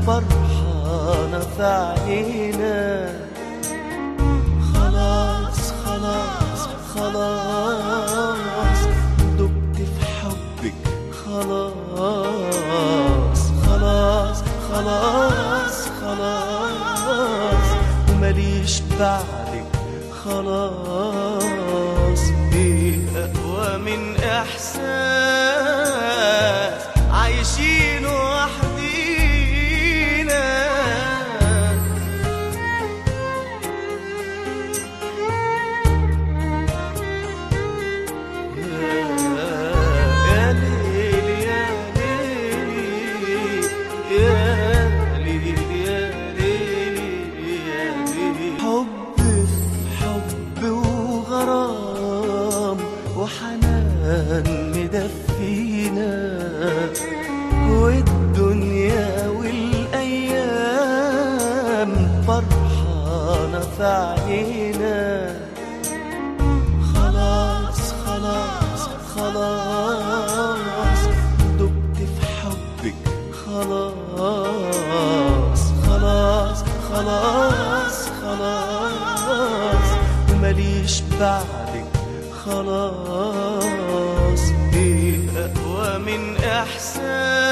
فرحانة في عينينا خلاص خلاص خلاص دبت في حبك خلاص خلاص خلاص خلاص ومليش بعدك خلاص ايه اقوى من احساس عايشين وحدينا يا ليل يا ليل يا ليل يا ليل يا ليل حب حب وغرام وحنان مدفينا والدنيا والأيام فرحانة في عينينا خلاص خلاص خلاص دبت في حبك خلاص خلاص خلاص خلاص ومليش بعدك خلاص ايه اقوى من احساس